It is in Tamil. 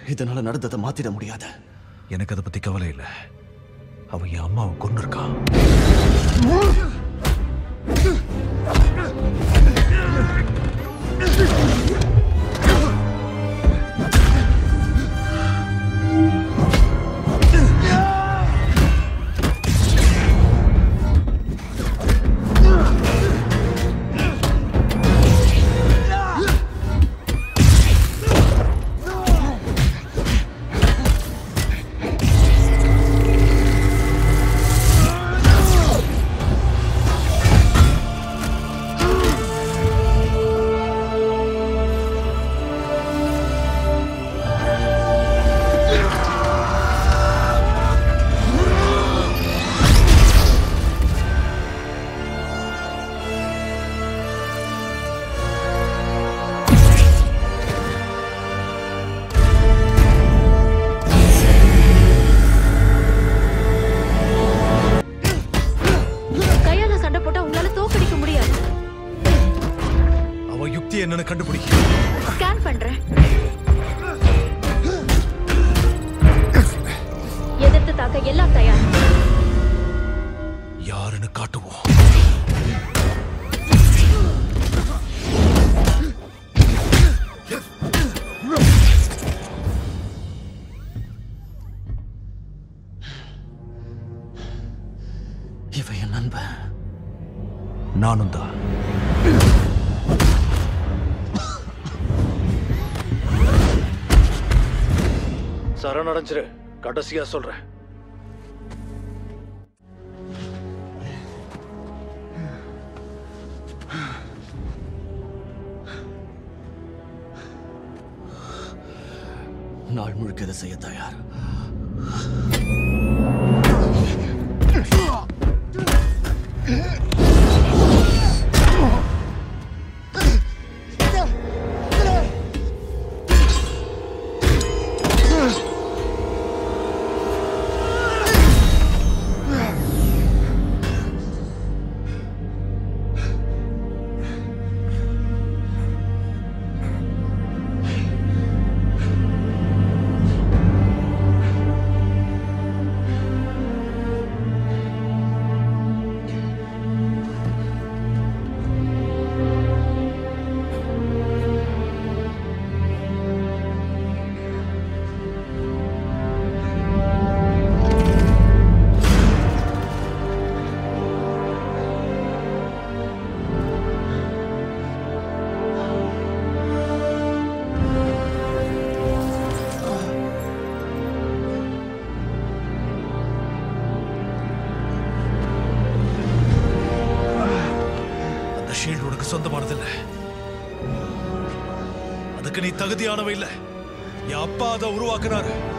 இதனால நடந்ததை மாத்திட முடியாது எனக்கு அதை பத்தி கவலை இல்லை அவன் என் அம்மாவை கொண்டு இருக்கான் கையால சண்டை போட்டா உங்களால தோக்கடிக்க முடியாது அவன் யுக்தி என்னன்னு கண்டுபிடி ஸ்கேன் பண்றேன் எதிர்த்து தாக்க எல்லாம் தயார் யாருன்னு காட்டுவோம் இவன் என் நண்பன் நானும் தான் சரணடைஞ்சிரு கடைசியா சொல்றேன் நாள் முழுக்க இதை செய்ய தயார் அந்த ஷீல்டு உனக்கு சொந்தமானதில்லை அதுக்கு நீ தகுதியானவ இல்ல என் அப்பா அதை உருவாக்குனாரு